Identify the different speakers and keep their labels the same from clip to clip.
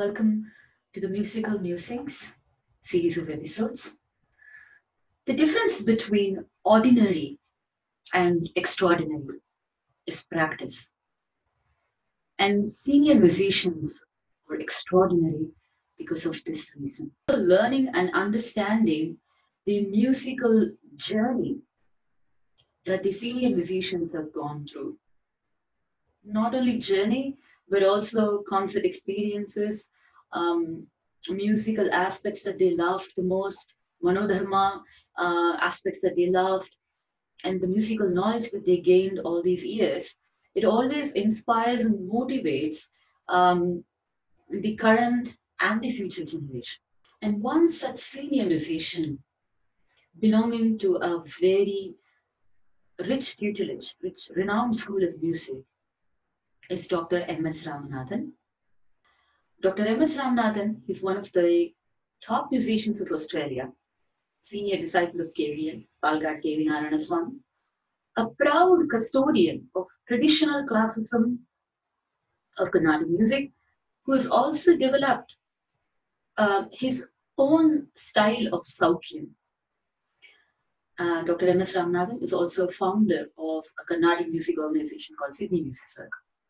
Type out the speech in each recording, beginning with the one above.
Speaker 1: welcome to the Musical Musings series of episodes. The difference between ordinary and extraordinary is practice. And senior musicians were extraordinary because of this reason. Learning and understanding the musical journey that the senior musicians have gone through. Not only journey, but also concert experiences, um, musical aspects that they loved the most, manodharma uh, aspects that they loved, and the musical knowledge that they gained all these years. It always inspires and motivates um, the current and the future generation. And one such senior musician belonging to a very rich tutelage, rich, renowned school of music is Dr. M.S. Ramanathan. Dr. M.S. Ramanathan is one of the top musicians of Australia, senior disciple of KVN, Palgad K.V. Narayanaswamy, a proud custodian of traditional classicism of Carnatic music, who has also developed uh, his own style of Saukyam. Uh, Dr. M.S. Ramanathan is also a founder of a Carnatic music organization called Sydney Music Circle.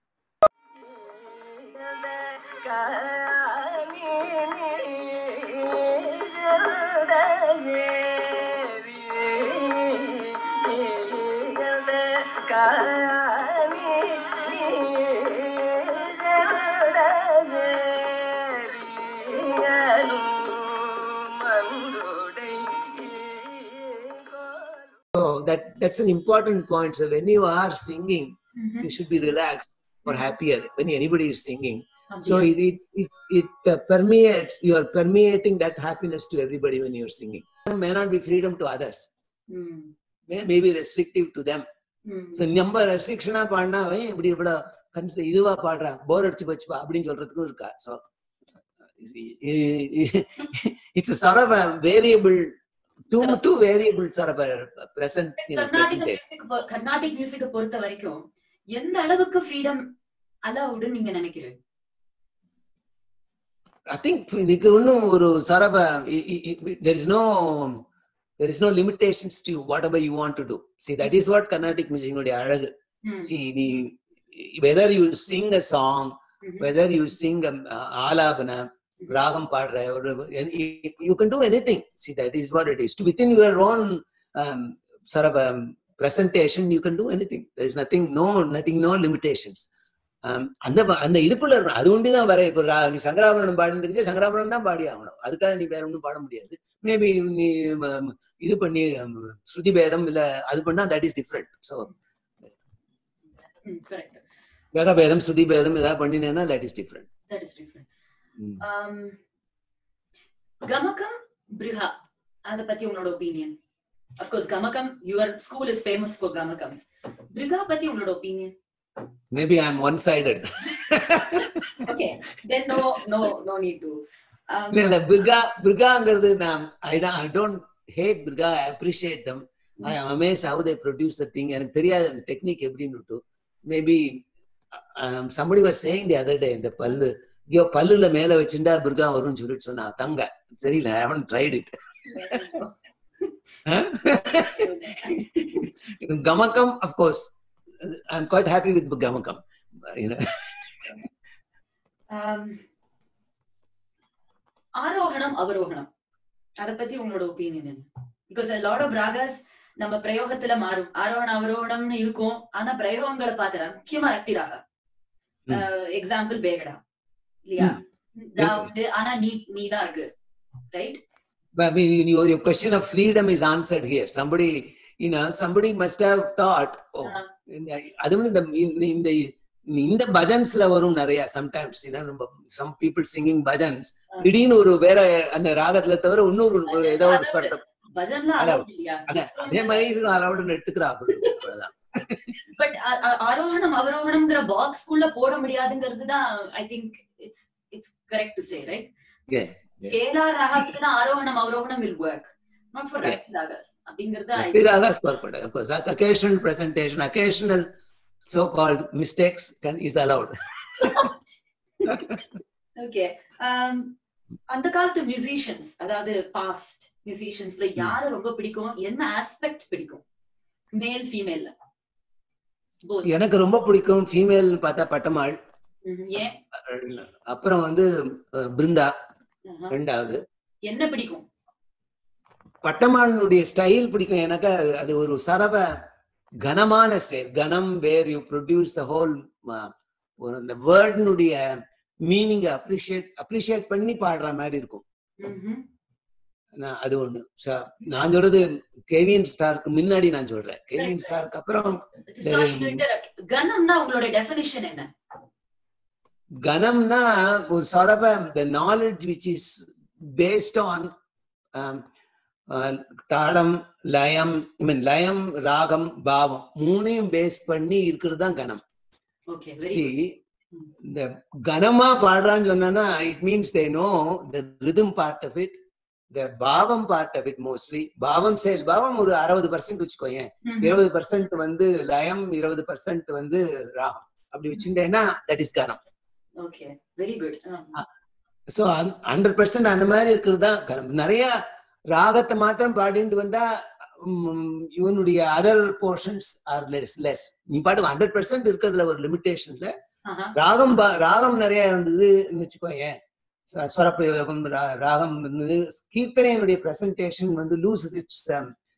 Speaker 2: So that that's an important point. So when you are singing, you should be relaxed or happier when anybody is singing. So it it it, it uh, permeates. You are permeating that happiness to everybody when you are singing. It may not be freedom to others.
Speaker 1: Mm,
Speaker 2: May, may be restrictive to them.
Speaker 1: mm,
Speaker 2: so நம்ம ரெஸ்ட்ரிக்ஷனா பாடினா அவன் இப்படி இப்படி guns இதுவா பாடுறான் போர் அடிச்சு போச்சுப்பா அப்படின்னு சொல்றதுக்கும் இருக்கா so it's sort of a variable two two variable sort of a present you know,
Speaker 1: Carnatic
Speaker 2: presentation.
Speaker 1: Music பொ- கர்நாடிக் மியூசிக்க பொறுத்த வரைக்கும் எந்த அளவுக்கு ஃப்ரீடம் அலவுடுன்னு நீங்க நினைக்கிறீங்க
Speaker 2: I think இதுக்கு இன்னும் ஒரு sort of a i- i- i- there is no there is no limitations to whatever you want to do. See that is what Carnatic music உடைய அழகு.
Speaker 1: ம்,
Speaker 2: See the whether you sing a song,
Speaker 1: ம்ஹும்,
Speaker 2: whether you sing a uh, ஆலாபன ராகம் பாடுற ஒரு you can do anything. See that is what it is. To within your own um, sort of um, presentation you can do anything. There is nothing no nothing no limitations. Um, அந்த ப- அந்த இதுக்குள்ள இருக்கணும் அது ஒண்டி தான் வர இப்போ ரா- நீ சங்கராபரணம் பாடிட்டு சங்கராபரணம் தான் பாடி ஆகணும் அதுக்காக நீ வேற ஒன்றும் பாட முடியாது மேபி நீ ம- இது பண்ணி um, ஸ்ருதி பேதம் இல்ல அது பண்ணா தட் இஸ் டிஃப்ரெண்ட் ஸோ
Speaker 1: ம், correct.
Speaker 2: வேக பேதம் ஸ்ருதி பேதம் ஏதாவது பண்ணினேன்னா that is different
Speaker 1: That is different. Um, கமகம் பிருஹா அத பத்தி உங்களோட ஒப்பீனியன் அஃப்கோர்ஸ் கமகம் your school is famous for கமகம்ஸ் பிருகா பத்தி உங்களோட ஒப்பீனியன்
Speaker 2: maybe I am one sided
Speaker 1: okay then no no no need to
Speaker 2: இல்ல இல்ல பிர்கா பிர்காங்கிறது நான் ஐ ஐ டோன்ட் ஹேட் பிர்கா I appreciate them I amaze how they produce the thing எனக்கு தெரியாது அந்த டெக்னிக் எப்படின்னு maybe somebody was saying the other day இந்த பல்லு ஐயோ பல்லுல மேல வச்சுட்டா பிர்கா வரும்னு சொல்லிட்டு சொன்னா தங்க தெரியல ஐ ஹவன் ட்ரைட் இட் கமக்கம் of course I am quite happy with கமக்கம்
Speaker 1: ஆரோகணம் அவரோகணம் அத பத்தி உங்களோட ஒப்பீனியன் என்ன பிகாஸ் லாட் ஆஃப் ராகாஸ் நம்ம பிரயோகத்துல மாறும் ஆரோகணம் அவரோகணம்னு இருக்கும் ஆனா பிரயோகங்களை பாத்துறா முக்கியமா ரக்தி ராகா எக்ஸாம்பிள் பேகடா இல்லையா நான் வந்து ஆனா நீ நீ தான் இருக்கு right
Speaker 2: But I mean, your, your question of freedom is answered here. Somebody, you know, somebody must have thought, oh,
Speaker 1: Uh-huh.
Speaker 2: இந்த- அது வந்து இந்த இந்த- இந்த இந்த பஜன்ஸ்ல வரும் நிறைய சம்டைம்ஸ் நம்ம some people singing bhajans
Speaker 1: Uh.
Speaker 2: திடீர்னு ஒரு வேற அந்த ராகத்துல தவிர இன்னொரு ஒரு ஏதோ ஒரு ஸ்பர்டம்
Speaker 1: பஜன்ல
Speaker 2: அதான்.
Speaker 1: allowed இல்லையா
Speaker 2: அதே மாதிரி இது அலவுடுன்னு எடுத்துக்கிறா அவ்வளவுதான்
Speaker 1: பட் ஆரோகணம் அவரோகணம்ங்கிற பாக்ஸ் குள்ள போட முடியாதுங்கிறது தான் I think it's it's correct to say right
Speaker 2: Yeah, yeah.
Speaker 1: Scalar ராகத்துக்கு தான் ஆரோகணம் அவரோகணம் will work not for
Speaker 2: Yeah.
Speaker 1: ரக்தி ராகாஸ் அப்படிங்கறது I
Speaker 2: Bhakti ragas purport, of course. Occasional presentation, occasional so-called mistakes can is allowed.
Speaker 1: Okay அந்த காலத்து musicians அதாவது past மியூசிஷியன்ஸ்ல யார ரொம்ப பிடிக்கும் என்ன ஆஸ்பெக்ட் பிடிக்கும் மேல் ஃபீமேல்ல
Speaker 2: எனக்கு ரொம்ப பிடிக்கும் ஃபீமேல் பார்த்தா பட்டமாள்
Speaker 1: ஏன்
Speaker 2: அப்புறம் வந்து அஹ், பிருந்தா
Speaker 1: ஆஹா.
Speaker 2: ரெண்டாவது
Speaker 1: என்ன பிடிக்கும்
Speaker 2: பட்டமானுடைய ஸ்டைல் பிடிக்கும் எனக்கு அது- அது ஒரு சரவ கனமான ஸ்டைல் கனம் where you produce the whole அந்த வேர்டினுடைய மீனிங் அப்ரிஷியேட் அப்ரிஷியேட் பண்ணி பாடுற மாதிரி இருக்கும்
Speaker 1: ம்ஹும்.
Speaker 2: நான் அது ஒண்ணு ச- நான் சொல்றது கேவியன் ஸ்டாருக்கு முன்னாடி நான் சொல்றேன் கேவியன் ஸ்டாருக்கு அப்புறம்
Speaker 1: Sorry to interrupt. கனம்னா உங்களோட டெஃபினிஷன் என்ன
Speaker 2: கனம்னா ஒரு சரவ the knowledge which is based on தாளம் லயம் ஐ மீன் லயம் ராகம் பாவம் மூணையும் பேஸ் பண்ணி இருக்கிறது தான் கனம்
Speaker 1: ஓகே வெரி
Speaker 2: See, இந்த கனமா பாடுறான்னு சொன்னா it means they know the rhythm part of it the பாவம் பார்ட் ஆஃப் இட் மோஸ்ட்லி பாவம் செயல் பாவம் ஒரு அறுபது பர்சன்ட் வச்சுக்கோயேன் இருபது பர்சன்ட் வந்து லயம் இருபது பர்சன்ட் வந்து ராகம் அப்படி வச்சுட்டேன்னா தட் இஸ் கனம்
Speaker 1: okay very good
Speaker 2: so hundred percent அந்த மாதிரி இருக்கிறது தான் கனம் நிறைய ராகத்தை மாத்திரம் பாடிட்டு வந்தா ம், இவனுடைய other portions are less less நீ பாட்டுக்கு ஹண்ட்ரட் பர்சன்ட் இருக்கிறதுல ஒரு லிமிடேஷன்ல ராகம் பா- ராகம் நிறைய இருந்ததுன்னு வச்சுக்கோயேன் ஸ்வ- ஸ்வரப்பிரயோகம் ரா- ராகம் இருந்தது கீர்த்தனையினுடைய பிரசன்டேஷன் வந்து லூஸ் இட்ஸ்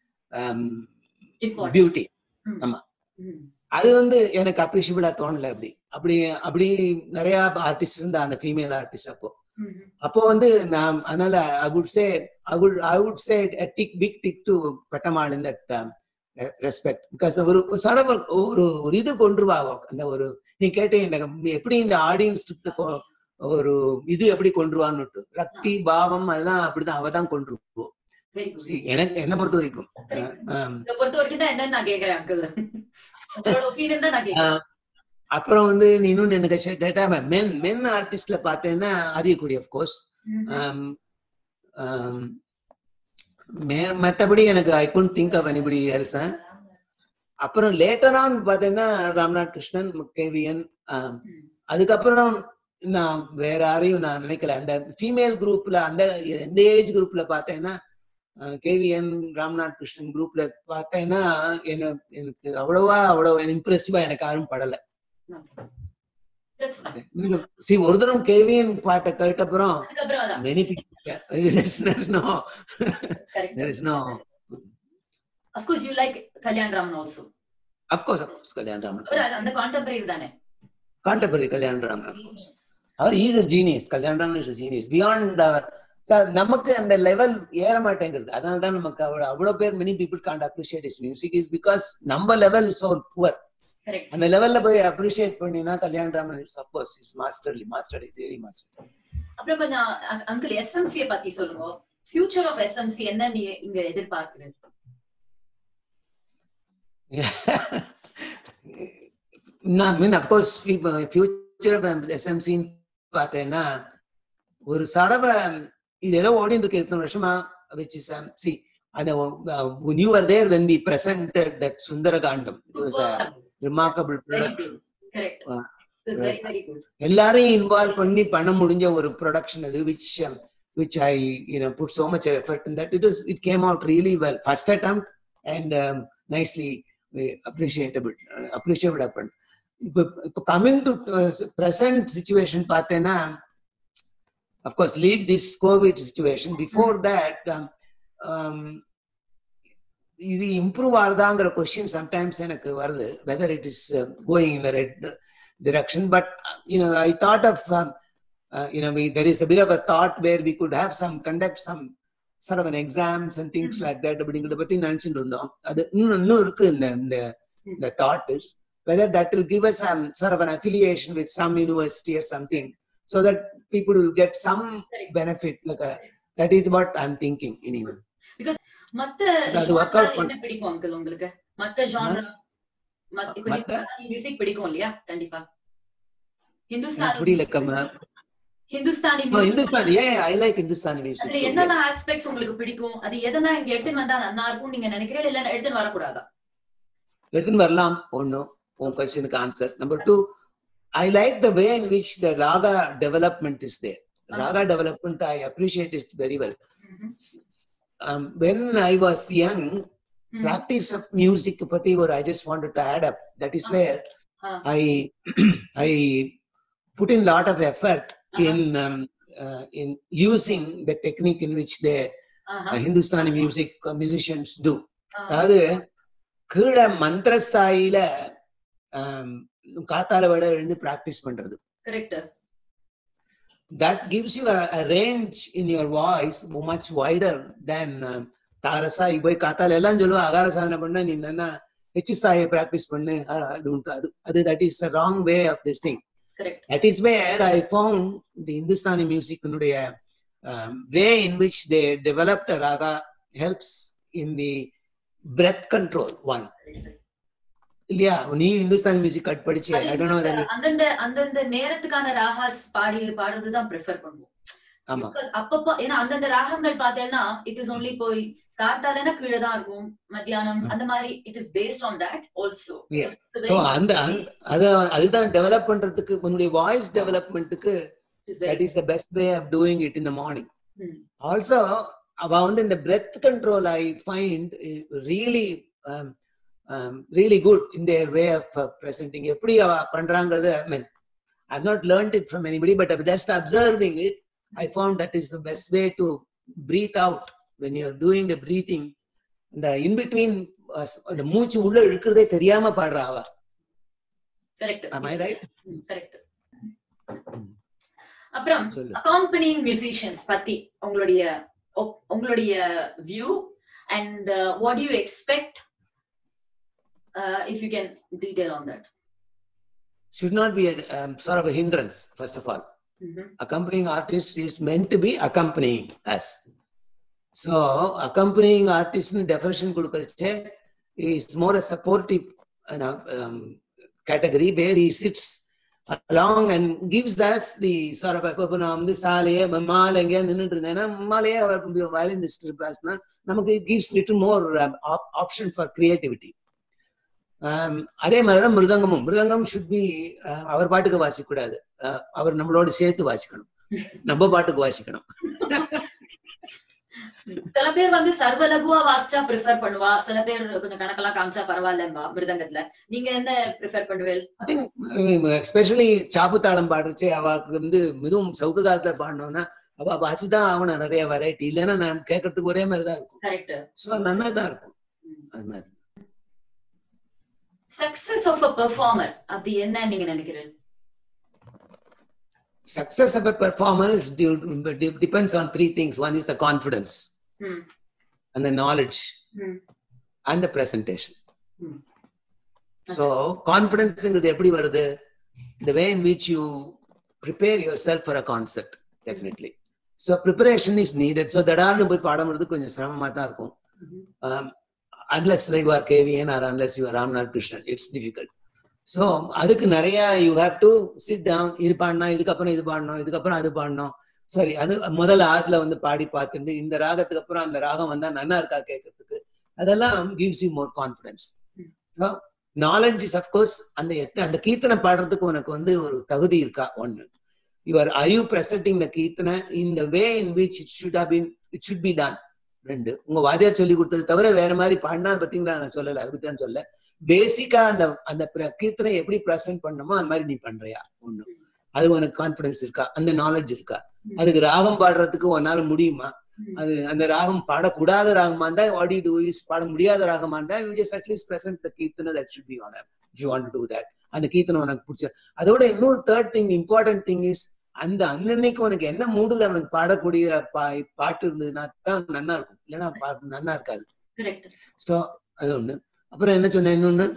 Speaker 2: பியூட்டி ஆமா. அது வந்து எனக்கு அப்ரிஷியபிளா தோணல அப்படி அப்படி அப்படி நிறைய ஆர்டிஸ்ட் இருந்தா அந்த ஃபீமேல் ஆர்டிஸ்ட் அப்போ அப்போ வந்து நான் அதனால I would say I would I would say dig big dig to Pattammal in that respect because ஒரு ஒரு sort of ஒரு- ஒரு ஒரு இது கொண்டுருவா அவ. அந்த ஒரு நீ கேட்டே எனக்கு எப்படி இந்த ஆடியன்ஸ் ஒரு இது எப்படி கொண்டுருவான்னு ரக்தி பாவம் அதெல்லாம் அப்படிதான் அவ தான் கொண்டுருவோம்
Speaker 1: வெரி குட்
Speaker 2: See, எனக்கு என்ன பொறுத்த வரைக்கும் அஹ், ஆம்.
Speaker 1: இத பொறுத்த வரைக்கும் தான் என்னன்னு நான் கேக்குறேன் அங்கிள் உங்களோட ஒப்பீனியன் தான் நான் கேக்குறேன்
Speaker 2: அப்புறம் வந்து நீ இன்னும் எனக்கு சே- கேட்டா மென் மென் ஆர்டிஸ்ட்ல பார்த்தேன்னா ஆரியக்குடி கோர்ஸ் மற்றபடி எனக்கு I couldn't think of anybody else அப்புறம் லேட்டர் ஆன் பார்த்தீங்கன்னா ராம்நாத் கிருஷ்ணன் கேவிஎன் அதுக்கப்புறம் நான் வேற யாரையும் நான் நினைக்கல அந்த ஃபீமேல் குரூப்ல அந்த எந்த ஏஜ் குரூப்ல பார்த்தேன்னா கேவிஎன் ராம்நாத் கிருஷ்ணன் குரூப்ல பார்த்தேன்னா என்ன எனக்கு அவ்வளவா அவ்வளவு இம்ப்ரெசிவா எனக்கு யாரும் படல
Speaker 1: That's fine.
Speaker 2: சி ஒரு தரம் கேவிஎன் பாட்டை கேட்டப்புறம்
Speaker 1: அதுக்கப்புறம் அதான்
Speaker 2: many people there's no
Speaker 1: correct.
Speaker 2: there is no
Speaker 1: Of course you like Kalyan Raman also.
Speaker 2: of course of course Kalyan Raman
Speaker 1: அவர் அந்த contemporary தானே
Speaker 2: contemporary Kalyan Raman of course அவர் is a genius Kalyan Raman is a genius beyond our sir நமக்கு அந்த level ஏற மாட்டேங்கிறது அதனால தான் நமக்கு அவ்வளவு அவ்வளவு பேர் many people can't appreciate is music is because நம்ம லெவல் சோ புவர்
Speaker 1: கரெக்ட்
Speaker 2: அந்த லெவல்ல போய் அப்ரிஷியேட் பண்ணினா Kalyan Raman is suppose is masterly master really master
Speaker 1: அப்புறம் கொஞ்சம் அங்கிள் எஸ்எம்சிய பத்தி சொல்லுங்க ஃபியூச்சர் ஆஃப் எஸ்எம்சி என்ன நீ இங்க எதிர்பார்க்கிறீங்க
Speaker 2: நான் மீன் அப்கோர்ஸ் ஃபியூச்சர் எஸ்எம்சி பார்த்தேன்னா ஒரு சடவ இது ஏதோ ஓடிட்டு இருக்கு இத்தனை வருஷமா விச் இஸ் சி அந்த new are there when we presented that Sundarakandam it was a remarkable
Speaker 1: very
Speaker 2: production
Speaker 1: good correct
Speaker 2: Ah.
Speaker 1: It's very very good
Speaker 2: எல்லாரையும் இன்வால்வ் பண்ணி பண்ண முடிஞ்ச ஒரு ப்ரொடக்ஷன் அது which which I you know put so much effort in that it is it came out really well first attempt and nicely appreciatable appreciable upon இப்போ இப்போ coming to present situation பார்த்தேன்னா of course leave this COVID situation before that இது improve ஆகுதாங்கிற question sometimes எனக்கு வருது whether it is going in the right direction. But uh, you know, I thought of um, uh, you know, we, there is a bit of a thought where we could have some conduct some sort of an exams and things
Speaker 1: Mhm.
Speaker 2: like that. அப்படிங்கிறத பத்தி நினைச்சிட்டு இருந்தோம் அது இன்னும் இன்னும் இருக்கு இந்த இந்த the thought is whether that will give us some sort of an affiliation with some university or something so that people will get some benefit like a, that is what I'm thinking anyway.
Speaker 1: மத்த
Speaker 2: அது work out
Speaker 1: genre என்ன பிடிக்கும் uncle உங்களுக்கு மத்த genre இப்ப
Speaker 2: மத்த-
Speaker 1: music பிடிக்கும் இல்லையா கண்டிப்பா
Speaker 2: எனக்கு
Speaker 1: ஹிந்துஸ்தானி
Speaker 2: புரியல கம்ம
Speaker 1: Hindustani
Speaker 2: No,
Speaker 1: music.
Speaker 2: Hindustani, yeah, I like Hindustani music.
Speaker 1: அதுல
Speaker 2: too,
Speaker 1: என்னென்ன
Speaker 2: yes.
Speaker 1: ஆஸ்பெக்ட்ஸ் உங்களுக்கு பிடிக்கும் அது எதனா இங்க எடுத்துன்னு வந்தா நல்லா இருக்கும் நீங்க நினைக்கிறீங்க இல்ல எடுத்துன்னு வரக்கூடாதா
Speaker 2: எடுத்துன்னு வரலாம் ஒண்ணு உன் கொஸ்டினுக்கு answer number two I like the way in which the raga development is there. Raga development, I appreciate it very well.
Speaker 1: Mhm.
Speaker 2: Um, when I was young,
Speaker 1: Mhm.
Speaker 2: practice of music, pati, or I just wanted to add up. That is
Speaker 1: Uh-huh.
Speaker 2: where
Speaker 1: Uh,
Speaker 2: I I put in lot of effort
Speaker 1: Uh-huh.
Speaker 2: in um, uh, in using the technique in which the
Speaker 1: uh-huh.
Speaker 2: uh, Hindustani music uh, musicians do.
Speaker 1: Uh,
Speaker 2: அதாவது கீழே மந்திரஸ்தாயில ஆம், காத்தால விட எழுந்து practice பண்றது
Speaker 1: correct.
Speaker 2: that gives you a, a range in your voice much wider than um, தாரசா போய் காத்தால எல்லாம் சொல்லுவா அகார சாதனை பண்ண நீ என்ன ஹெச் ஸ்தாயை பிராக்டிஸ் பண்ணு அஹ், அது உண்டு அது அது that is wrong way of this thing
Speaker 1: Correct.
Speaker 2: That is where I found the Hindustani music nuடைய, um, way in which they developed the raga helps in the breath control one. இல்லையா நீ Hindustani music cut படிச்சு
Speaker 1: அது
Speaker 2: I don't know
Speaker 1: இந்த- அந்தந்த அந்தந்த நேரத்துக்கான ராகாஸ் பாடி பாடுறது தான் ப்ரிஃபர் பண்ணுவோம்
Speaker 2: ஆமா
Speaker 1: Because அப்பப்போ ஏன்னா அந்தந்த ராகங்கள் பார்த்தேன்னா இட் இஸ் ஒன்லி போய் காத்தாலனா கீழே தான் இருக்கும் மத்தியானம் அந்த மாதிரி it is based on that also
Speaker 2: Yeah. So அந்த அந்த- அத அதுதான் டெவலப் பண்றதுக்கு உன்னுடைய வாய்ஸ் டெவலப்மெண்ட்டுக்கு that is the best way of doing it in the morning
Speaker 1: Hmm.
Speaker 2: Also அவ வந்து இந்த breath control I find really really good in their way of presenting எப்படி அவ பண்றாங்கிறது I mean I not learnt it from anybody but just observing it I found that is the best way to breathe out when you're doing the breathing இந்த in between அந்த மூச்சு உள்ள இழுக்கிறதே தெரியாம பாடுறா அவ
Speaker 1: correct
Speaker 2: Am I right?
Speaker 1: Correct அப்புறம்
Speaker 2: சொல்லு
Speaker 1: அகாம்பனிங் மியூசிஷியன்ஸ் பத்தி உங்களுடைய ஒப்- உங்களுடைய view and what you expect if you can detail on that
Speaker 2: should not be a um, sort of a hindrance first of all accompanying artist is meant to be accompanying us. So accompanying artist in definition கொடுக்கறச்சே is more a supportive you know, um, category where he sits along and gives us the sort of இப்போ நான் வந்து சாலையே மாலை எங்கேயா நின்றுட்டு இருந்தேன்னா மாலையே அவர் violinist பேசினா நமக்கு gives little more um, op- option for creativity. Um, அதே மாதிரிதான் மிருதங்கமும் மிருதங்கம் ஷுட் பி அவர் பாட்டுக்கு வாசிக்கக்கூடாது அஹ், அவர் நம்மளோட சேர்த்து வாசிக்கணும் நம்ம பாட்டுக்கு வாசிக்கணும்
Speaker 1: சில பேர் வந்து சர்வ லகுவா வாசிச்சா ப்ரிஃபர் பண்ணுவா சில பேர் கொஞ்சம் கணக்கெல்லாம் காமிச்சா பரவாயில்லம்பா மிருதங்கத்துல நீங்க என்ன ப்ரிஃபர் பண்ணுவேல்
Speaker 2: ஐ திங்க் எஸ்பெஷலி சாப்பு தாளம் பாடுறச்சே அவளுக்கு வந்து மிகவும் சவுக்கு காலத்துல பாடணும்னா அவ வாசிதான் ஆகணும் நிறைய வெரைட்டி இல்லைன்னா நான் கேட்கறதுக்கு ஒரே மாதிரி தான் இருக்கும்
Speaker 1: கரெக்ட்
Speaker 2: ஸோ நல்லா தான் இருக்கும் அது மாதிரி
Speaker 1: சக்சஸ் ஆஃப் அ பெர்ஃபார்மர் அப்படி என்ன நீங்க நினைக்கிறீங்க
Speaker 2: success of a performance due- de- depends on three things one is the confidence
Speaker 1: Hmm.
Speaker 2: and the knowledge
Speaker 1: Hmm.
Speaker 2: and the presentation
Speaker 1: Hmm.
Speaker 2: so confidence எப்படி வருது the way in which you prepare yourself for a concert definitely so preparation is needed so தடார்னு போய் பாடுறது கொஞ்சம் சிரமமா தான் இருக்கும்
Speaker 1: Mhm.
Speaker 2: um, unless you are KVN or unless you are Ramnath Krishnan it's difficult so அதுக்கு நிறைய you have to sit down இது பாடணும் இதுக்கப்புறம் இது பாடணும் இதுக்கப்புறம் அது பாடணும் சரி அது முதல்ல ஆத்துல வந்து பாடி பார்த்துட்டு இந்த ராகத்துக்கு அப்புறம் அந்த ராகம் வந்தா நல்லா இருக்கா கேட்கறதுக்கு அதெல்லாம் gives you more confidence
Speaker 1: Hmm.
Speaker 2: Knowledge is of course அந்த எத்த- அந்த கீர்த்தனை பாடுறதுக்கு உனக்கு வந்து ஒரு தகுதி இருக்கா ஒண்ணு your I you presenting the கீர்த்தனை in the way in which it should have been it should be done ரெண்டு உங்க வாத்தியார் சொல்லி கொடுத்தது தவிர வேற மாதிரி பாடினா பத்தீங்களா நான் சொல்லல அதை பத்தி தான் சொல்ல பேசிக்கா அந்த அந்த பிர- கீர்த்தனை எப்படி பிரசன்ட் பண்ணணுமோ அந்த மாதிரி நீ பண்றியா ஒண்ணு அது உனக்கு கான்பிடன்ஸ் இருக்கா அந்த நாலேஜ் இருக்கா அதுக்கு ராகம் பாடுறதுக்கு உன்னால முடியுமா அது அந்த ராகம் பாடக்கூடாத ராகமா இருந்தா வாட் யூ டூ இஸ் பாட முடியாத ராகமா இருந்தா you just at least present the கீர்த்தனை that should be on if you want to that அந்த கீர்த்தனை உனக்கு பிடிச்ச அதோட இன்னொரு third thing important thing is அந்த அன்னன்னைக்கு உனக்கு என்ன மூடுல அவனுக்கு பாடக்கூடிய பா- பாட்டு இருந்ததுன்னா தான் நல்லா இருக்கும் இல்லைன்னா பாட்டு நல்லா இருக்காது
Speaker 1: கரெக்ட்
Speaker 2: ஸோ அது ஒண்ணு அப்புறம் என்ன சொன்னேன் இன்னொன்னு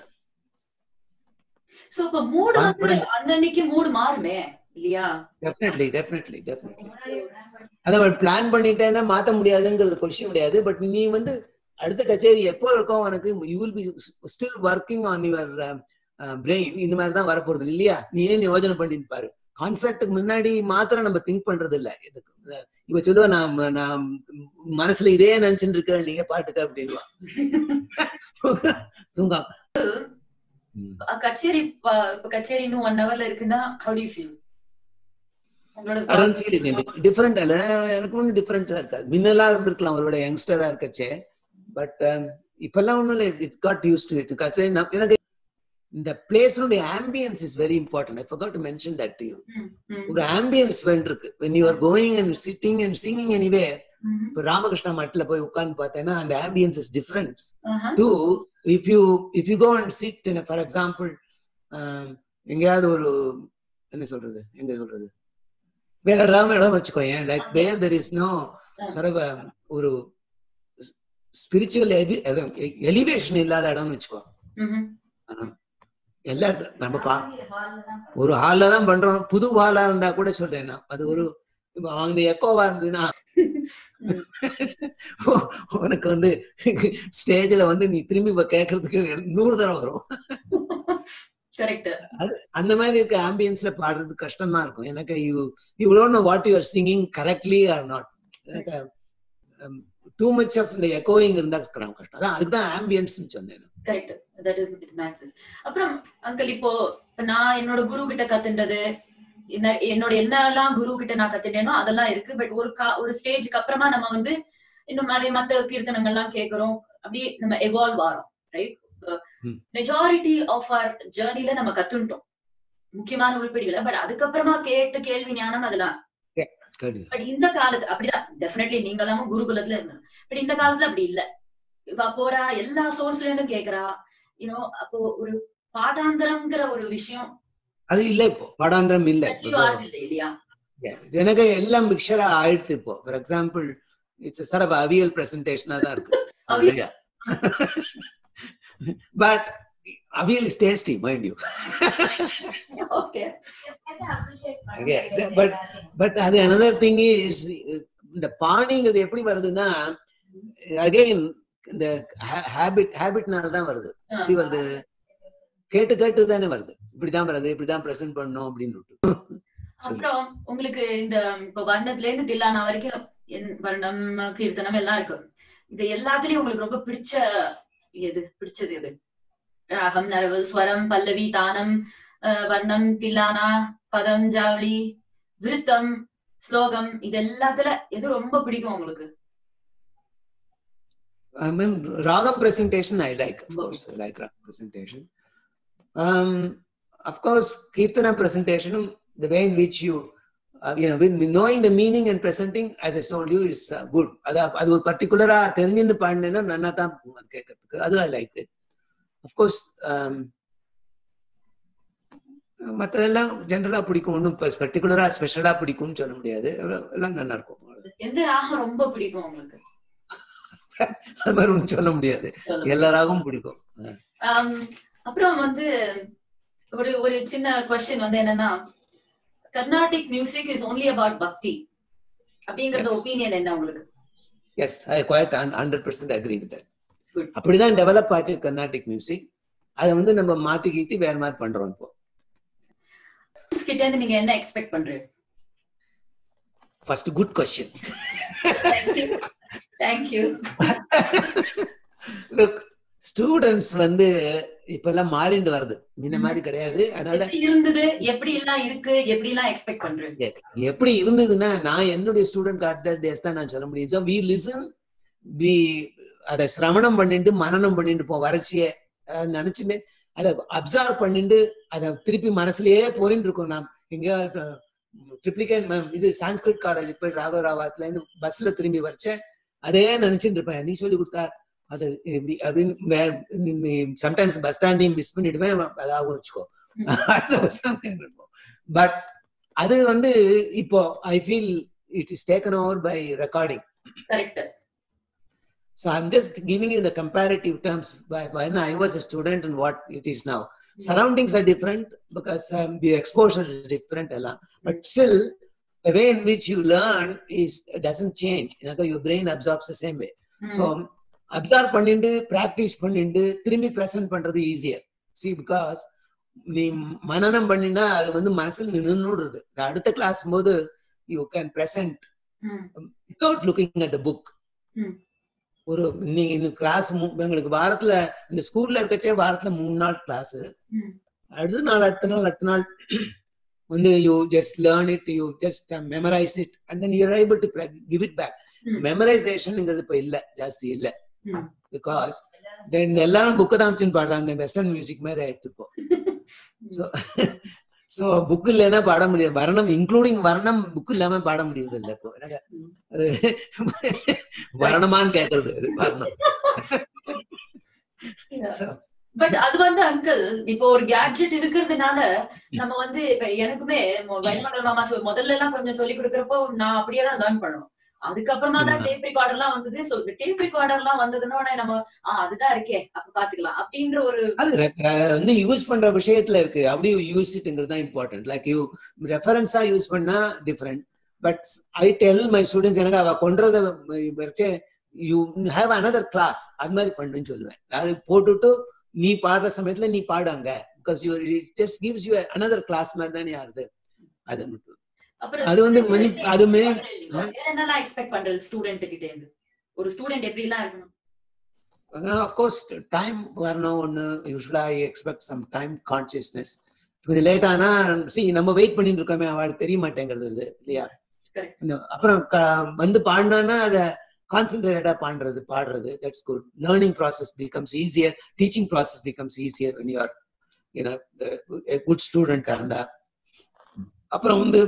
Speaker 1: சோ இப்ப மூடு வந்து
Speaker 2: Confidence.
Speaker 1: அன்னன்னைக்கு மூடு மாறுமே இல்லையா
Speaker 2: டெஃபினெட்லி டெஃபினெட்லி டெஃபினெட்லி அதை பிளான் பண்ணிட்டேன்னா மாத்த முடியாதுங்கிறது கொஸ்டின் கிடையாது பட் நீ வந்து அடுத்த கச்சேரி எப்போ இருக்கும் உனக்கு you will be still working on your brain இந்த மாதிரி தான் வரப்போறது இல்லையா நீ ஏன் யோஜனை பண்ணிட்டு பாரு கான்செப்டுக்கு முன்னாடி மாத்திரம் நம்ம திங்க் பண்றது இல்ல இதுக்கு அஹ் இவ சொல்லுவா நான் நான் மனசுல இதே நினைச்சுட்டு இருக்கேன் நீங்க பாட்டுக்க அப்படின்வா தூங்கா ம்.
Speaker 1: அஹ் கச்சேரி ப- இப்ப கச்சேரி இன்னும் ஒன் ஹவர்ல இருக்குன்னா how do you feel உங்களோட
Speaker 2: I don't feel it different அல்ல எனக்கு ஒன்றும் டிஃப்ரெண்டா இருக்காது முன்னெல்லாம் இருந்திருக்கலாம் அவரோட யங்ஸ்டரா இருக்கச்சே பட் இப்பெல்லாம் ஒன்றும் இல்லை it got used to it கச்சேரி நான் எனக்கு இந்த பிளேஸனுடைய ambience is very important I forgot to mention that to you
Speaker 1: ம், ம்,
Speaker 2: ஒரு ஆம்பியன்ஸ் வேண்டிருக்கு when you are going and sitting and singing anywhere
Speaker 1: ம்.
Speaker 2: இப்போ ராமகிருஷ்ணா மட்டில் போய் உட்கார்ந்து பார்த்தேன்னா அந்த ஆம்பியன்ஸ் இஸ் டிஃப்ரெண்ட்
Speaker 1: ஆஹா.
Speaker 2: To if you if you go and sit for example எங்கேயாவது ஒரு என்ன சொல்றது எங்க சொல்றது வேற இடம் இடம் வச்சுக்கோயேன் like where there is no சரவ ஒரு ஸ்பிரிச்சுவல் எலிவேஷன் இல்லாத இடம்னு வச்சுக்கோ
Speaker 1: ம்ஹும்.
Speaker 2: எல்லா இடத்துல நம்ம பா ஒரு ஹால்ல தான் பண்றோம் புது ஹாலா இருந்தா கூட சொல்றேன் நான் அது ஒரு இப்ப அவங்க எக்கோவா இருந்ததுன்னா உனக்கு வந்து ஸ்டேஜ்ல வந்து நீ திரும்பி இப்ப கேட்கறதுக்கு நூறு தடவை வரும்
Speaker 1: Correct.
Speaker 2: அந்த மாதிரி இருக்க ஆம்பியன்ஸ்ல பாடுறது கஷ்டமா இருக்கும் எனக்கு you you don't know what you are singing correctly or not எனக்கு டூ மச் ஆஃப் இந்த எக்கோயிங் இருந்தா கஷ்டம் அதான் அதுக்கு தான் ஆம்பியன்ஸ் சொன்னேன்
Speaker 1: correct that is with maxes அப்புறம் அங்கிள் இப்போ இப்ப நான் என்னோட குரு கிட்ட கத்துண்டது என்ன- என்னோட என்னெல்லாம் குரு கிட்ட நான் கத்துட்டேனோ அதெல்லாம் இருக்கு பட் ஒரு கா ஒரு ஸ்டேஜ்க்கு அப்புறமா நம்ம வந்து இன்னும் நிறைய மத்த கீர்த்தனங்கள்லாம் கேக்குறோம் அப்படியே நம்ம எவால்வ் ஆறோம் ரைட்
Speaker 2: ம்.
Speaker 1: மெஜாரிட்டி ஆஃப் ஆர் ஜேர்னில நம்ம கத்துட்டோம் முக்கியமான உருப்படிகளை பட் அதுக்கப்புறமா கேட்டு கேள்வி ஞானம் அதெல்லாம்
Speaker 2: கேள்வி
Speaker 1: பட் இந்த காலத்து அப்படிதான் டெஃபினெட்லி நீங்க எல்லாமும் குருகுலத்துல இருந்தாங்க பட் இந்த காலத்துல அப்படி இல்ல இப்ப போறா எல்லா சோர்ஸ்ல இருந்து கேக்குறா யூனோ அப்போ ஒரு பாடாந்தரம்ங்கிற ஒரு விஷயம்
Speaker 2: அது இல்ல இப்போ படாந்திரம் இல்ல
Speaker 1: தள்ளி
Speaker 2: இப்போ
Speaker 1: வாருது இல்லை இல்லையா
Speaker 2: எனக்கு எல்லாம் மிக்சரா ஆயிடுச்சு இப்போ for example it's sir aviyal பிரசன்டேஷனா தான் இருக்கு
Speaker 1: அவியல்.
Speaker 2: But aviyal is tasty mind you
Speaker 1: okay
Speaker 2: but but அது another thing is இந்த பாணிங்கிறது எப்படி வருதுன்னா அகைன் இந்த ஹேபிட் ஹேபிட்னால தான் வருது எப்படி வருது கேட்டு கேட்டு தானே வருது இப்படிதான் வருது இப்படிதான் பிரசன்ட் பண்ணணும் அப்படின்னு
Speaker 1: அப்புறம் உங்களுக்கு இந்த இப்ப வர்ணத்துல இருந்து தில்லானா வரைக்கும் என் வர்ணம் கீர்த்தனம் எல்லாம் இருக்கு இது எல்லாத்துலயும் உங்களுக்கு ரொம்ப பிடிச்ச எது பிடிச்சது எது ராகம் நரவல் ஸ்வரம் பல்லவி தானம் அஹ், வர்ணம் தில்லானா பதம் ஜாவளி விருத்தம் ஸ்லோகம் இது எல்லாத்துல எது ரொம்ப பிடிக்கும் உங்களுக்கு
Speaker 2: I mean, Ragam presentation I like, of course. I like Ragam presentation. Um, of course, Kirtana presentation, the way in which you, uh, you know, with knowing the meaning and presenting, as I told you, is uh, good. அது அது ஒரு பர்டிகுலரா தெரிஞ்சுன்னு பாடினேன்னா நல்லா தான் இருக்கும் அது கேட்கறதுக்கு அது ஐ லைக் இட் அஃப்கோர்ஸ் மற்றதெல்லாம் ஜென்ரலா பிடிக்கும் ஒன்றும் பர்டிகுலரா ஸ்பெஷலா பிடிக்கும்னு சொல்ல முடியாது எல்லாம் நல்லா இருக்கும்
Speaker 1: எந்த ராகம் ரொம்ப பிடிக்கும் உங்களுக்கு
Speaker 2: அது மாதிரி ஒன்றும் சொல்ல முடியாது
Speaker 1: சொல்லுங்க.
Speaker 2: எல்லா ராகமும் பிடிக்கும்
Speaker 1: ஆம், அப்புறம் வந்து ஒரு ஒரு சின்ன கொஸ்டின் வந்து என்னன்னா Carnatic music is only about bhakti அப்படிங்கறது
Speaker 2: Yes.
Speaker 1: ஒப்பீனியன் என்ன உங்களுக்கு
Speaker 2: yes I quite hundred percent agree with
Speaker 1: Good.
Speaker 2: அப்படிதான் டெவலப் ஆச்சு கர்நாடிக் மியூசிக் அதை வந்து நம்ம மாத்தி கீத்தி வேற மாதிரி பண்றோம் இப்போ
Speaker 1: கிட்ட இருந்து நீங்க என்ன எக்ஸ்பெக்ட் பண்றீங்க
Speaker 2: first good question
Speaker 1: thank you thank you
Speaker 2: students வந்து இப்பெல்லாம் மாறிண்டு வருது முன்ன மாதிரி கிடையாது அதனால
Speaker 1: எப்படி இருந்தது எப்படி எல்லாம் இருக்கு எப்படி எல்லாம் எக்ஸ்பெக்ட் பண்றீங்க
Speaker 2: எப்படி இருந்ததுன்னா நான் என்னுடைய ஸ்டூடெண்ட் அட் டேஸ் தான் நான் சொல்ல முடியும் வி லிசன் வி அதை சிரவணம் பண்ணிட்டு மனனம் பண்ணிட்டு போ வறட்சிய நினைச்சுட்டு அதை அப்சர்வ் பண்ணிட்டு அதை திருப்பி மனசுலயே போயிட்டு இருக்கோம் நாம் எங்க ட்ரிப்ளிகேட் இது சான்ஸ்கிரிட் காலேஜுக்கு போய் ராகவராவாத்துல இருந்து பஸ்ல திரும்பி வரைச்சேன் அதே நினைச்சிட்டு இருப்பேன் நீ சொல்லி கொடுத்தா அது இப்படி அப்படின்னு சம்டைம்ஸ் பஸ் ஸ்டாண்டையும் மிஸ் பண்ணிடுவேன் அதாவது வச்சுக்கோ அடுத்த பஸ் ஸ்டாண்ட் பட் அது வந்து இப்போ I feel it is taken over by recording
Speaker 1: correct
Speaker 2: So I'm just giving you the comparative terms by when I was a student and what it is now. Surroundings are different because um, the exposure is different, Ella. but still the way in which you learn is doesn't change. You know, your brain absorbs the same way. So observe பண்ணிட்டு practice பண்ணிட்டு திரும்பி present பண்றது easier C because நீ மனநம் பண்ணினா அது வந்து மனசில் நின்றுடுறது அடுத்த கிளாஸ் போது you can present without looking at the book ஒரு நீங்க இந்த கிளாஸ் எங்களுக்கு வாரத்துல இந்த ஸ்கூல்ல இருக்கச்சே வாரத்துல மூணு நாள் கிளாஸ்
Speaker 1: ம்.
Speaker 2: அடுத்த நாள் அடுத்த நாள் அடுத்த நாள் வந்து you just learn it you just memorise it and then you're able to give it back
Speaker 1: ம்.
Speaker 2: மெமரைசேஷன்ங்கிறது இப்ப இல்ல ஜாஸ்தி இல்ல
Speaker 1: ம்.
Speaker 2: பிகாஸ் தென் எல்லாரும் புக்கு தான் வச்சுன்னு பாடுறாங்க வெஸ்டர்ன் மியூசிக் மாதிரி எடுத்துப்போ ஸோ ஸோ புக் இல்லைன்னா பாட முடியாது வர்ணம் இன்க்ளூடிங் வர்ணம் புக் இல்லாம பாட முடியாது இல்ல இப்போ எனக்கு அது வர்ணமான்னு கேக்குறது அது வர்ணம் So,
Speaker 1: பட் அது வந்து அங்கிள் இப்போ ஒரு கேட்ஜெட் இருக்கிறதுனால நம்ம வந்து இப்ப எனக்குமே மொ- வைமண்டல் மாமா சொல் முதல்ல எல்லாம் கொஞ்சம் சொல்லி கொடுக்கறப்போ நான் அப்படியே தான் லேர்ன் பண்ணணும் அதுக்கப்புறமா தான்
Speaker 2: ஆமா.
Speaker 1: டேப் ரெக்கார்டர் எல்லாம் வந்தது சோ டேப் ரெக்கார்டர் எல்லாம் வந்ததுன்னா உடனே நம்ம ஆ அதுதான் இருக்கே அப்ப பாத்துக்கலாம் அப்படின்ற ஒரு
Speaker 2: அது re- re- வந்து யூஸ் பண்ற விஷயத்துல இருக்கு அப்படி யூஸ் இட்ங்கிறது தான் இம்பார்ட்டன்ட் லைக் யூ ரெஃபரன்ஸா யூஸ் பண்ணா different but I tell my students எனக்கு அவ கொன்றத வச்சே யூ ஹேவ் another கிளாஸ் அது மாதிரி பண்ணுன்னு சொல்லுவேன் அது போட்டுட்டு நீ பாடுற சமயத்துல நீ பாடுங்க because you it just gives you another class மாதிரி தானே ஆறுது அது மட்டும்
Speaker 1: அப்புறம்
Speaker 2: அது வந்து
Speaker 1: student
Speaker 2: மணி-
Speaker 1: எப்படி
Speaker 2: அது மே-
Speaker 1: expect பண்றீங்க? வேற என்னெல்லாம் எக்ஸ்பெக்ட் பண்றது ஸ்டூடெண்ட் கிட்ட இருந்து ஒரு ஸ்டூடெண்ட் எப்படி எல்லாம் இருக்கணும்
Speaker 2: அஃப்கோர்ஸ் டைம் வரணும் ஒன்று யூஸ்வலா I expect some time consciousness கொஞ்சம் லேட் ஆனா சி நம்ம வெயிட் பண்ணிட்டு இருக்கோமே அவளுக்கு தெரிய மாட்டேங்கிறது இது, இல்லையா
Speaker 1: Correct.
Speaker 2: இந்த- அப்புறம் க- வந்து பாடினான்னா அதை கான்சென்ட்ரேட்டடா பாடுறது பாடுறது that's good learning process becomes easier teaching process becomes easier when you are you know a good ஸ்டூடெண்டா இருந்தா அப்புறம் வந்து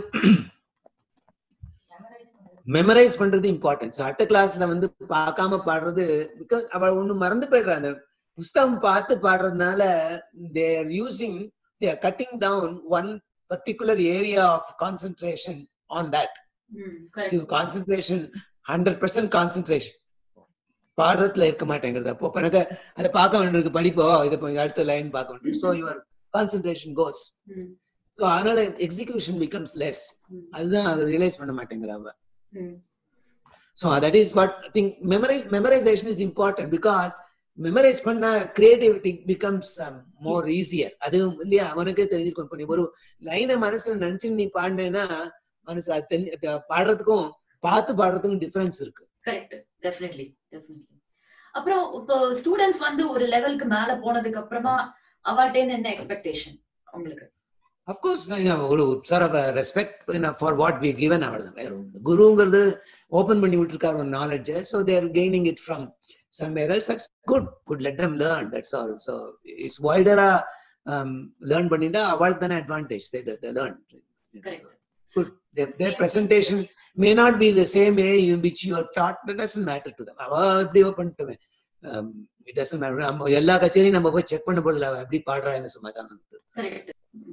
Speaker 2: மெமரைஸ் பண்றது இம்பார்ட்டன்ட் அட்ட கிளாஸ்ல வந்து பார்க்காம பாடுறது பிகாஸ் அவ ஒண்ணு மறந்து போயிடுறா அந்த புஸ்தகம் பார்த்து பாடுறதுனால they are using they are cutting down one particular area of concentration on that
Speaker 1: ம், correct.
Speaker 2: Concentration hundred percent concentration பாடுறதுல இருக்க மாட்டேங்கிறது அப்போ பிறகு அதை பார்க்க வேண்டியது படிப்போ இதை போய் அடுத்த லைன் பார்க்க வேண்டியது ஸோ யுவர் கான்சென்ட்ரேஷன் கோஸ்
Speaker 1: ம்,
Speaker 2: ஸோ அதனால எக்ஸிகியூஷன் பிகம்ஸ் லெஸ்
Speaker 1: ம்,
Speaker 2: அதுதான் அதை ரியலைஸ் பண்ண மாட்டேங்கிறாங்க
Speaker 1: ம்.
Speaker 2: So that is what I think memorize, memorization is important because memorize பண்ணா creativity becomes um, more easier. அது இல்லையா அவனுக்கே தெரிஞ்சிருக்கும் இப்போ நீ ஒரு லைனை மனசுல நினைச்சு நீ பாடினேன்னா மனசு அது தெரிஞ்சு அது பாடுறதுக்கும் பார்த்து பாடுறதுக்கும் டிஃபரன்ஸ் இருக்கு
Speaker 1: கரெக்ட் டெஃபினெட்லி டெஃபினெட்லி அப்புறம் இப்போ ஸ்டூடெண்ட்ஸ் வந்து ஒரு லெவலுக்கு மேல போனதுக்கு அப்புறமா அவள்கிட்ட என்ன எக்ஸ்பெக்டேஷன் உங்களுக்கு
Speaker 2: அஃப்கோர்ஸ் ஒரு sort of respect for what we given அவ்வளவுதான் வேற ஒண்ணு குருங்கிறது ஓபன் பண்ணி விட்டுருக்காரு ஒரு knowledge so they're gaining it from somewhere else that's good good let them learn that's all so it's wider um learn பண்ணிட்டா அவளுக்கு தானே advantage they, they, they learn
Speaker 1: correct
Speaker 2: good their, their presentation may not be the same way in which you are taught that doesn't matter to them அவ எப்படியோ பண்ணிட்டுவேன் um, it doesn't matter நம்ம எல்லா கச்சேரியும் நம்ம போய் check பண்ண போதில்ல அவ எப்படி பாடுறா என்ன சமாதானம்
Speaker 1: கரெக்ட்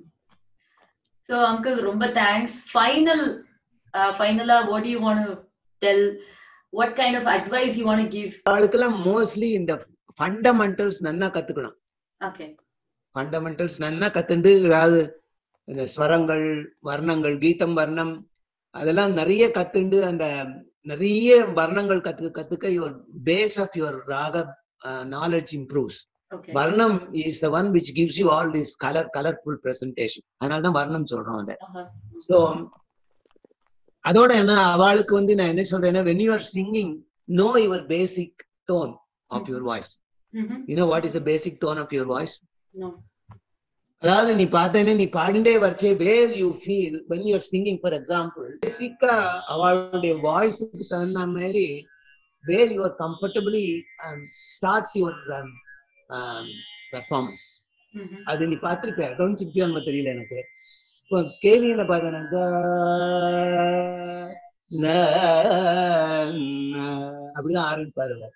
Speaker 1: சோ அங்கிள் ரொம்ப தேங்க்ஸ் ஃபைனல் ஃபைனலா what you want tell what kind of advice you want give
Speaker 2: அவளுக்கெல்லாம் மோஸ்ட்லி இந்த ஃபண்டமெண்டல்ஸ் நல்லா கத்துக்கணும்
Speaker 1: ஓகே
Speaker 2: ஃபண்டமெண்டல்ஸ் நல்லா கத்துண்டு அதாவது இந்த ஸ்வரங்கள் வர்ணங்கள் கீதம் வர்ணம் அதெல்லாம் நிறைய கத்துண்டு அந்த நிறைய வர்ணங்கள் கத்துக்க கத்துக்க your base of your raga knowledge improves
Speaker 1: okay
Speaker 2: varnam is the one which gives you all this colour colourful presentation அதனால தான் வர்ணம் சொல்றோம் அதை ஸோ அதோட என்ன அவளுக்கு வந்து நான் என்ன சொல்றேன்னா when you are singing know your basic tone of your voice you know what is the basic tone of your voice
Speaker 1: no
Speaker 2: அதாவது நீ பார்த்தேனே நீ பாடிண்டே வச்சே where you feel when you singing for example பேசிக்கா அவளுடைய வாய்ஸுக்கு தகுந்த மாதிரி where you are comfortably start your performance அது நீ பார்த்திருப்ப கவனிச்சிருப்பியோன்னு தெரியல எனக்கு இப்போ கேவியில பார்த்தேனாக்கா அப்படிதான் ஆரம்பிப்பாரு அவர்.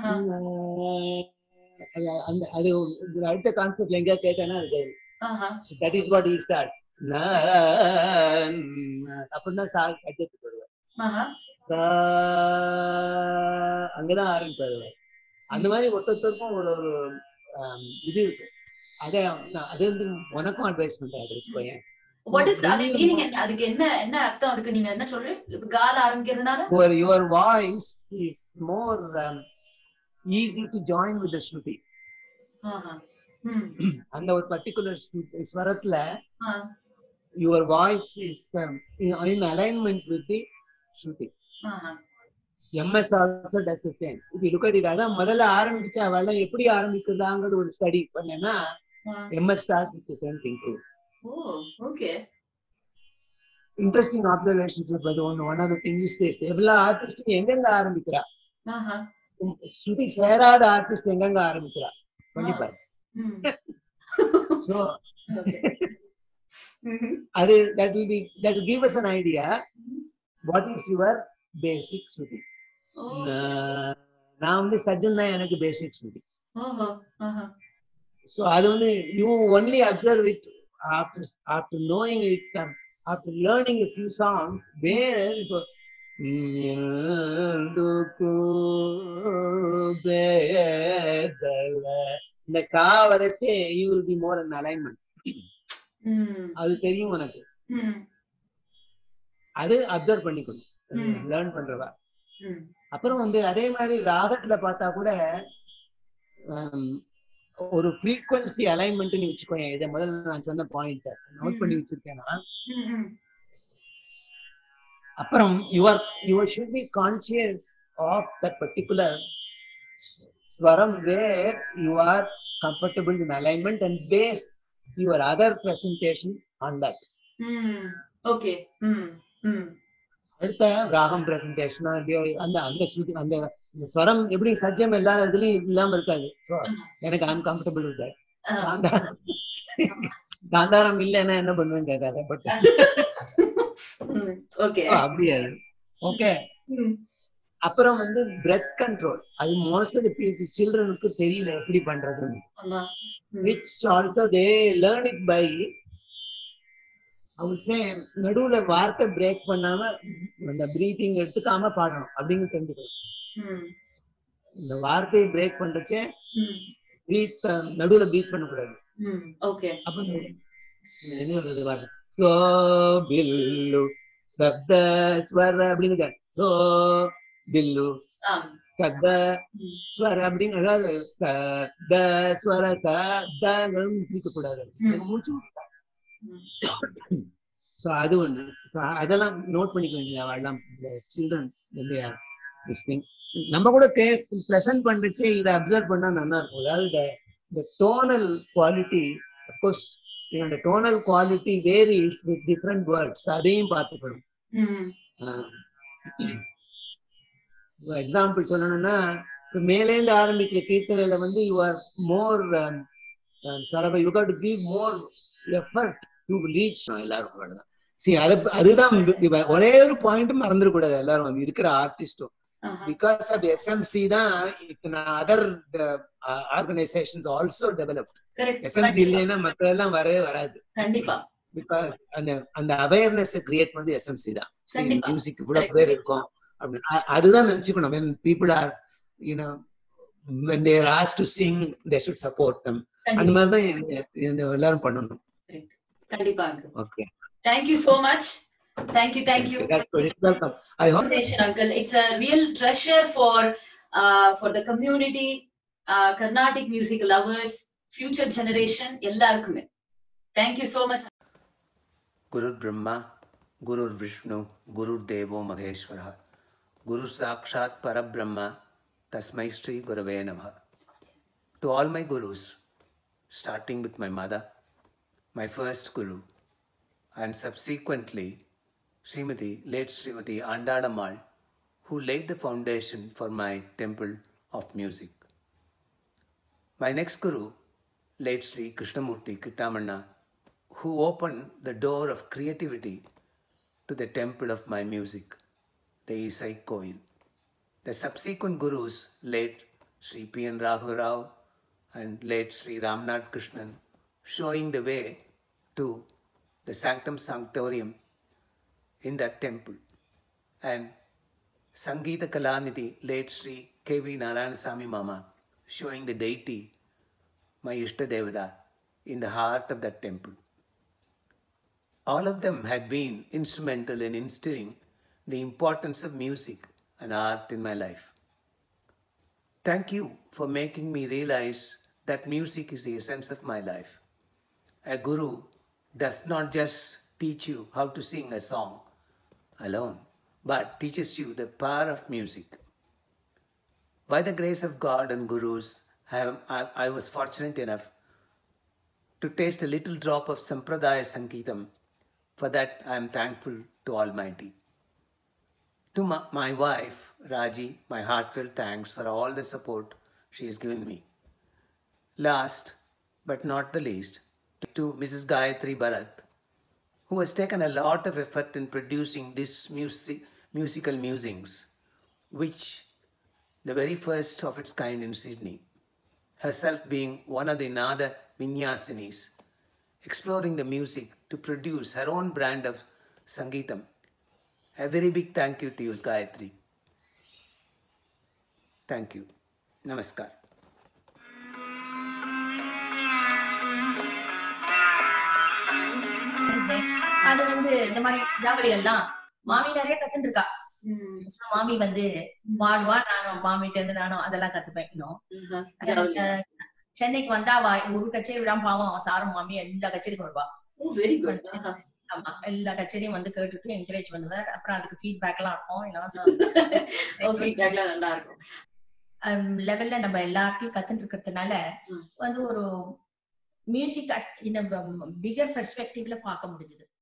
Speaker 2: அது அந்த அது ஒரு அடுத்த கான்செப்ட்ல எங்கேயா கேட்டேன்னா அது that is what is start அப்படின்னா சார் கட்டத்துக்கு வருவார் அங்கதான் ஆரம்பிப்பாரு அவர். அந்த மாதிரி ஒருத்தருக்கும் ஒரு ஒரு ஆம், இது இருக்கு அத நான் அது வந்து உனக்கும் அட்வைஸ் பண்றாரு பையன்
Speaker 1: வாட் இஸ் அது மீனிங் என்ன அதுக்கு என்ன என்ன அர்த்தம் அதுக்கு நீங்க என்ன சொல்றீங்க இப்ப கால ஆரம்பிக்கிறதுனால
Speaker 2: your your voice is more um, easy to join with the shruti
Speaker 1: ஆஹா. ம்.
Speaker 2: அந்த ஒரு பர்டிகுலர் ஸ்வரத்துல
Speaker 1: ஆ.
Speaker 2: your voice is um, in, in alignment with the shruti
Speaker 1: ஆஹா.
Speaker 2: எம்எஸ் ஆல்சோ டஸ் சேம் இப்ப லுக் அட் இட் அதான் முதல்ல ஆரம்பிச்ச அவெல்லாம் எப்படி ஆரம்பிக்கிறதாங்கிறது ஒரு ஸ்டடி பண்ணேன்னா
Speaker 1: Uh,
Speaker 2: MS start with same thing
Speaker 1: oh, okay.
Speaker 2: Interesting observations but one one of the things எல்லா ஆர்டிஸ்டும் எங்கெங்க ஆரம்பிக்கிறா
Speaker 1: Uh-huh.
Speaker 2: ஸ்ருதி சேராத ஆர்டிஸ்ட் எங்கெங்க ஆரம்பிக்கிறா கண்டிப்பா
Speaker 1: Hmm.
Speaker 2: So
Speaker 1: okay. Mhm.
Speaker 2: அது that will be that give us an idea what is your basic shruti
Speaker 1: Oh.
Speaker 2: நான் நான் வந்து சஜன் தான் எனக்கு பேசிக் ஸ்ருதி
Speaker 1: Uh-huh. Uh-huh.
Speaker 2: ஸோ அது வந்து you only observe it after after knowing it after learning a few songs வேற இப்போ ఎందుకు బేదల இந்த கா வரைச்சே you will be more an alignment
Speaker 1: Hmm.
Speaker 2: அது தெரியும் உனக்கு
Speaker 1: Hmm.
Speaker 2: அது அப்சர்வ் பண்ணிக்கணும்
Speaker 1: ம்.
Speaker 2: லேர்ன் பண்றவா
Speaker 1: Hmm.
Speaker 2: அப்புறம் வந்து அதே மாதிரி ராகத்துல பார்த்தா கூட ஹம், ஒரு ஃப்ரீக்வன்சி அலைன்மெண்ட் வச்சுக்கோங்க இதை முதல்ல நான் சொன்ன பாயிண்ட் நோட் பண்ணி வச்சிருக்கேன்னா
Speaker 1: Hmm.
Speaker 2: அப்புறம் your your should be conscious of that particular swaram where you are comfortable in alignment and base your other presentation on that
Speaker 1: Hmm. Okay. Hmm. Hmm.
Speaker 2: அடுத்த ராகம் பிரசன்டேஷன் அந்த அந்த ஸ்ருதி அந்த இந்த ஸ்வரம் எப்படி சத்தியம் எல்லா இதுலயும் இல்லாம இருக்காது So, எனக்கு I'm comfortable with that
Speaker 1: Uh,
Speaker 2: gandharam காந்தாரம் இல்லைன்னா என்ன பண்ணுவேன்னு கேட்காத பட்
Speaker 1: hmm. Okay.
Speaker 2: அப்படியா ஓகே
Speaker 1: Hmm.
Speaker 2: அப்புறம் வந்து பிரெத் கண்ட்ரோல் அது மோஸ்ட் ஆஃப் சில்ட்ரனுக்கு தெரியல எப்படி பண்றதுன்னு
Speaker 1: ஆமா. Hmm.
Speaker 2: Which also they learn it by say நடுவுல வார்த்தை பிரேக் பண்ணாம அந்த பிரீத்திங் எடுத்துக்காம பாடணும் அப்படின்னு தெரிஞ்சுக்கணும்
Speaker 1: Hmm.
Speaker 2: இந்த வார்த்தையை பிரேக் பண்றச்சே
Speaker 1: Hmm.
Speaker 2: பிரீத் நடுவுல பிரீத் பண்ணக்கூடாது
Speaker 1: Hmm. Okay.
Speaker 2: அப்ப என்ன சொல்றது வார்த்தை சோ பில்லு சப்த ஸ்வர அப்படின்னு இருக்காரு. சோ பில்லு
Speaker 1: Um.
Speaker 2: சப்த
Speaker 1: Hmm.
Speaker 2: ஸ்வர அப்படின்னு அதாவது சப்த ஸ்வர சப்தங்களும் பிரிக்க கூடாது
Speaker 1: ம்.
Speaker 2: மூச்சு
Speaker 1: Hmm.
Speaker 2: ஸோ அது ஒண்ணு So, அதெல்லாம் நோட் பண்ணிக்க வேண்டியது அவெல்லாம் சில்ட்ரன் திஸ் திங் நம்ம கூட கே ப்ரெசென்ட் பண்றச்சே இதை அப்சர்வ் பண்ணா நல்லா இருக்கும் அதாவது இந்த டோனல் குவாலிட்டி அப்கோர்ஸ் இந்த tonal quality varies with different words அதையும் பார்த்துக்கணும்
Speaker 1: Hmm.
Speaker 2: எக்ஸாம்பிள் சொல்லணும்னா இப்ப மேலேந்து ஆரம்பிக்கிற கீர்த்தனையில வந்து யூ ஆர் மோர் சரப you to give more effort to reach எல்லாரும் அவ்வளவுதான் சரி அது அதுதான் இப்ப ஒரே ஒரு பாயிண்ட் மறந்துடக்கூடாது எல்லாரும் வந்து இருக்கிற ஆர்டிஸ்டும்
Speaker 1: Uh-huh.
Speaker 2: பிகாஸ் ஆஃப் எஸ்எம்சி தான் இத்தனை other organisations also developed
Speaker 1: Correct.
Speaker 2: SMC
Speaker 1: கண்டிப்பா.
Speaker 2: இல்லைன்னா மற்றதெல்லாம் வரவே வராது
Speaker 1: கண்டிப்பா
Speaker 2: பிகாஸ் அந்த அந்த அவேர்னஸ் கிரியேட் பண்ணது எஸ்எம்சி தான்
Speaker 1: கண்டிப்பா.
Speaker 2: மியூசிக் இவ்வளவு
Speaker 1: Correct.
Speaker 2: பேர் இருக்கும் அப்படின்னு அ- அதுதான் நினைச்சுக்கணும் when people are you know when they are asked to sing they should support them அந்த
Speaker 1: கண்டிப்பா
Speaker 2: மாதிரி தான் இந்த- இந்த எல்லாரும் பண்ணணும்
Speaker 1: கண்டிப்பா
Speaker 2: okay
Speaker 1: thank you so much thank you thank you
Speaker 2: welcome I hope
Speaker 1: presentation, uncle. It's a real treasure for uh, for the community, uh, Carnatic music lovers, future generation, எல்லாருக்குமே. Thank you so much.
Speaker 2: गुरुर् ब्रह्मा गुरुर्विष्णु गुरुर्देवो महेश्वरः गुरु साक्षात् परब्रह्म तस्मै श्री गुरवे नमः to all my gurus starting with my mother my first guru and subsequently Srimati late Srimati Andalamal who laid the foundation for my temple of music my next guru late Sri Krishnamurti Kittamanna who opened the door of creativity to the temple of my music, the Isai Koil. The subsequent gurus, late Sri P. N. Raghuvarao and late Sri Ramnath Krishnan, showing the way to the Sanctum Sanctorium in that temple. And Sangeeta Kalanidhi, late Sri K. V. Narayanasamy Mama, showing the deity, my Ishta Devada, in the heart of that temple. All of them had been instrumental in instilling the importance of music and art in my life. Thank you for making me realize that music is the essence of my life. A guru does not just teach you how to sing a song alone, but teaches you the power of music. By the grace of God and gurus, I, am, I, I was fortunate enough to taste a little drop of Sampradaya Sangeetam. For that, I am thankful to Almighty. To my, my wife, Raji, my heartfelt thanks for all the support she has given me. Last but not the least, to Mrs. Gayatri Bharat, who has taken a lot of effort in producing this music, musical musings, which the very first of its kind in Sydney, herself being one of the Nada Vinyasinis, exploring the music to produce her own brand of Sangeetam. A very big thank you to you, Gayatri. Thank you. Namaskar.
Speaker 3: அது வந்து இந்த மாதிரி ஜாவளி எல்லாம் மாமி நிறைய கத்துட்டு இருக்கா So, மாமி வந்து பாடுவா நானும் மாமிட்ட இருந்து நானும் அதெல்லாம் கத்துப்பேன் இன்னும்
Speaker 1: ஜவுளி.
Speaker 3: அஹ் சென்னைக்கு வந்தா அவ ஒரு கச்சேரி விடாம பாவம் சாரும் மாமி எல்லா கச்சேரிக்கும் வருவா
Speaker 1: ஓ வெரி குட்
Speaker 3: ஆமா எல்லா கச்சேரியும் வந்து கேட்டுட்டு என்கரேஜ் பண்ணுவார் அப்புறம் அதுக்கு ஃபீட்பேக் எல்லாம் இருக்கும்
Speaker 1: ஃபீட்பேக்லாம் நல்லா இருக்கும்
Speaker 3: லெவல்ல நம்ம எல்லாத்தையும் கத்துட்டு இருக்கிறதுனால
Speaker 1: ம்.
Speaker 3: வந்து ஒரு மியூசிக் இன் பிகர் பெர்ஸ்பெக்டிவ்ல பார்க்க முடிஞ்சது